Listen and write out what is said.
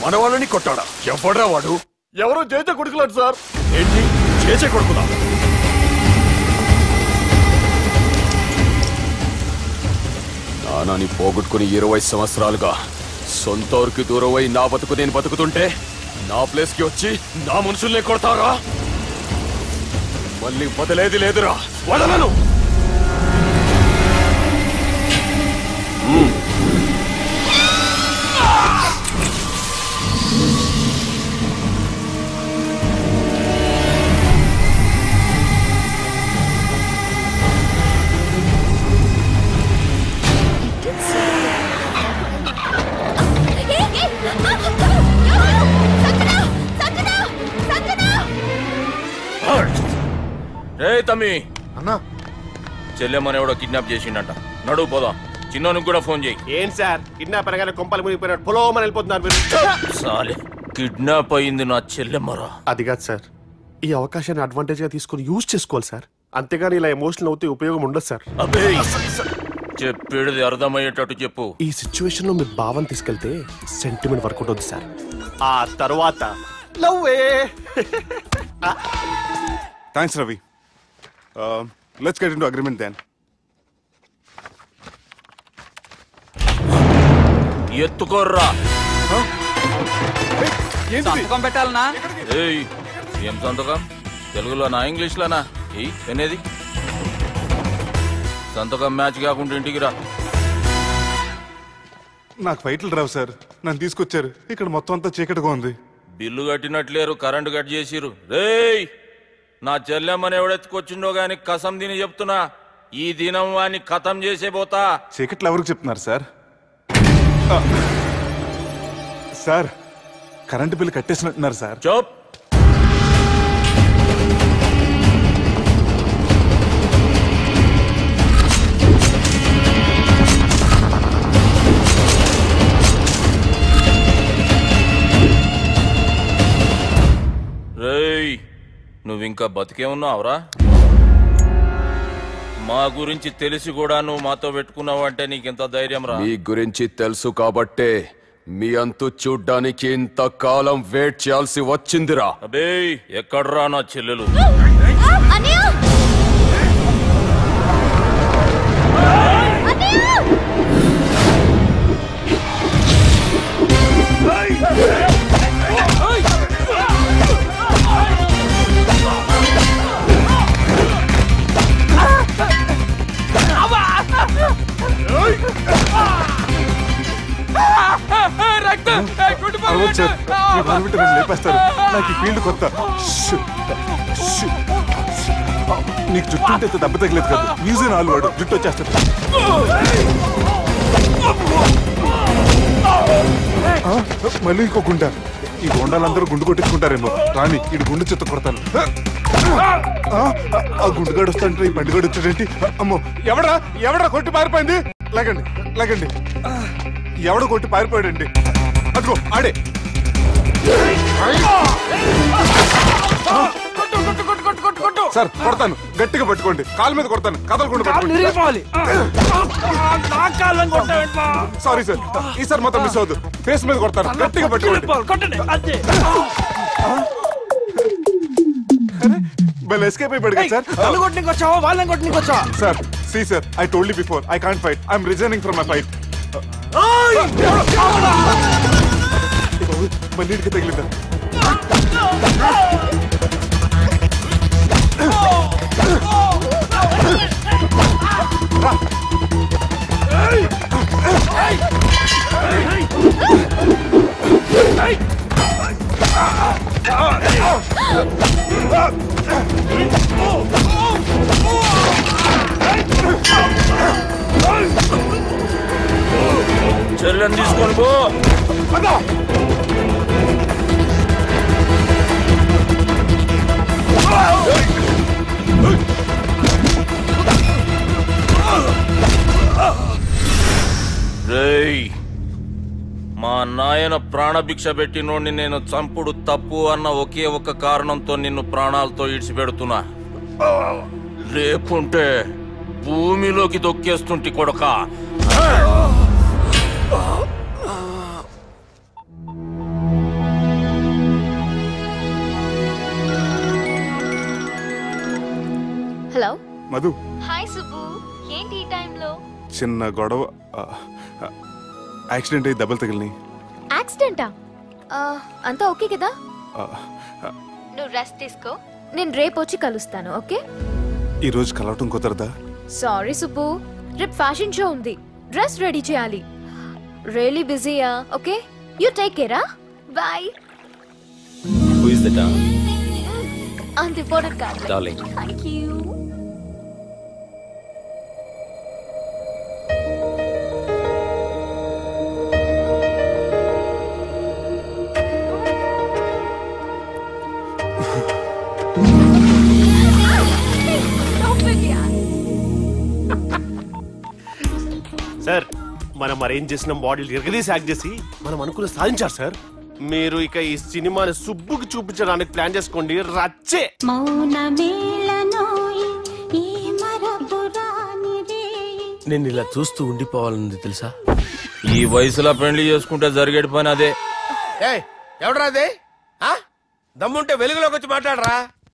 మన వాళ్ళని కొట్టాడా ఎవడ్రా వాడు ఎవరో చేత కొడుకులాడు సార్ ఏంటి చేసే కొడుకుదా నానాని పోగొట్టుకుని ఇరవై సంవత్సరాలుగా సొంత ఊరికి దూరమై నా బతుకు నేను బతుకుతుంటే నా ప్లేస్ కి వచ్చి నా మనుషుల్నే కొడతారా మళ్ళీ వదిలేది లేదురా వదలను రే తమ్మి అన్నా చెల్లెమ్మని ఎవడో కిడ్నాప్ చేసిండట నడువు పోదాం చిన్నోనికి కూడా ఫోన్ చేయి ఏంటి సార్ కిడ్నాప్ అనగానే కొంపలు మునిగిపోయినట్టు పొలోమని వెళ్ళిపోతున్నారు మీరు సాలే కిడ్నాప్ అయింది నా చెల్లెమ్మరా అది కాదు సార్ ఈ అవకాశాన్ని అడ్వాంటేజ్ గా తీసుకుని యూజ్ చేసుకోవాలి సార్ అంతేగాని ఇలా ఎమోషనల్ అవుతే ఉపయోగం ఉండదు సార్ అబే చెప్పేది అర్థమయ్యేటట్టు చెప్పు ఈ సిచ్యువేషన్ లో మీరు భావం తీసుకెళ్తే సెంటిమెంట్ వర్కౌట్ అవుతుంది సార్ ఆ తర్వాత లవ్వే thanks Ravi let's get in agreement then ఎత్తుకోర్రా సంతకం పెట్టాలనా ఏయ్ ఏం సంతకం తెలుగులోనా ఇంగ్లీష్లోనా ఏయ్ పెనేది సంతకం మ్యాచ్ కాకుండా ఇంటికి రా నాకు ఫైట్లు రావు సార్ నన్ను తీసుకొచ్చారు ఇక్కడ మొత్తం అంతా చీకటిగా ఉంది బిల్లు కట్టినట్లేరు కరెంటు కట్ చేసిరు రేయ్ నా చెల్లెమ్మని ఎవడెత్తుకొచ్చిండో గాని కసం తిని చెప్తున్నా ఈ దినం వాణ్ణి కథం చేసే పోతా చీకట్లు ఎవరికి చెప్తున్నారు సార్ ఆ, సార్ కరెంటు బిల్లు కట్టేసినట్టున్నారు సార్ చోప్ రేయ్ నువ్వింకా బతికే ఉన్నావురా మా గురించి తెలిసి కూడా నువ్వు మాతో పెట్టుకున్నావు అంటే నీకెంత ధైర్యం రా మీ గురించి తెలుసు కాబట్టే మీ అంతు చూడ్డానికి ఇంతకాలం వెయిట్ చేయాల్సి వచ్చిందిరా అబే ఎక్కడ్రా నా చెల్లెలు అరవదు సార్ మీ బాధపెట్టి నన్ను లేపేస్తారు నాకు ఈ ఫీల్డ్ కొత్త షూ, షూ. నీకు జుట్టు ఉంటే ఇంత దెబ్బ తగిలేదు కాదు మ్యూజియం ఆలు వాడు జుట్టు వచ్చేస్తాడు ఆ, మళ్ళీ ఇంకో గుండ ఈ గుండాలందరూ గుండు కొట్టించుకుంటారేమో రాని ఇటు గుండు చెత్త కొడతాను ఆ, ఆ గుండుగాడు వస్తాంటే ఈ బండిగాడు వచ్చాడేంటి అమ్మో ఎవడా ఎవడా కొట్టి పారిపోయింది లాగండి లాగండి ఆ, ఎవడ కొట్టి పారిపోయాడండి అదిగో ఆడే సార్ కొడతాను గట్టిగా పట్టుకోండి కాలు మీద కొడతాను కదలకుండా పట్టుకోండి సారీ సార్ ఈసారి మాత్రం మిస్ అవద్దు ఫేస్ మీద కొడతాను గట్టిగా పట్టుకోండి బల్ ఎస్కేప్ అయిపోయాడు కదా సార్ నన్ను కొట్టనికి వచ్చావా వాళ్ళని కొట్టనికి వచ్చావా sir see sir I told before I can't fight I'm resigning from my fight మళ్ళీ ఇడికి తగిలిందా చెల్లెని తీసుకొని పో రేయ్ మా నాయన ప్రాణభిక్ష పెట్టినోడిని నేను చంపుడు తప్పు అన్న ఒకే ఒక కారణంతో నిన్ను ప్రాణాలతో ఇడిచిపెడుతున్నా లేకుంటే భూమిలోకి దొక్కేస్తుంటి కొడక మధు హాయ్ సుబ్బు ఏంటి ఈ టైంలో చిన్న గొడవ ఆ, ఆ, యాక్సిడెంట్ అయ్యి దెబ్బలు తగిలినాయి యాక్సిడెంటా అంతా ఓకే కదా ఆ, ఆ, నువ్వు రెస్ట్ తీసుకో నేను రేపు వచ్చి కలుస్తాను ఓకే ఈ రోజు కలవటం కుదరదా సారీ సుబ్బు రేపు ఫ్యాషన్ షో ఉంది డ్రెస్ రెడీ చేయాలి రియలీ బిజీయా ఓకే యూ టేక్ కేరా boy Who is the dog? అంత ఇంపార్టెంట్ కాదు Darling. థ్యాంక్ యూ సార్ మనం అరేంజ్ చేసిన మోడల్ ఎరగదీసి యాక్ట్ చేసి మనం అనుకున్న సాధించారు సార్ మీరు ఇక ఈ సినిమాని సుబ్బుకి చూపించడానికి ప్లాన్ చేసుకోండి రచ్చే మౌనమేళనోయి ఈ మరపురాని రేయి నేను ఇలా చూస్తూ ఉండిపోవాలనుంది తెలుసా ఈ వయసులో పెళ్లి చేసుకుంటే జరిగేటి పని అదే ఎవడరా అదే దమ్ముంటే వెలుగులోకి వచ్చి మాట్లాడరా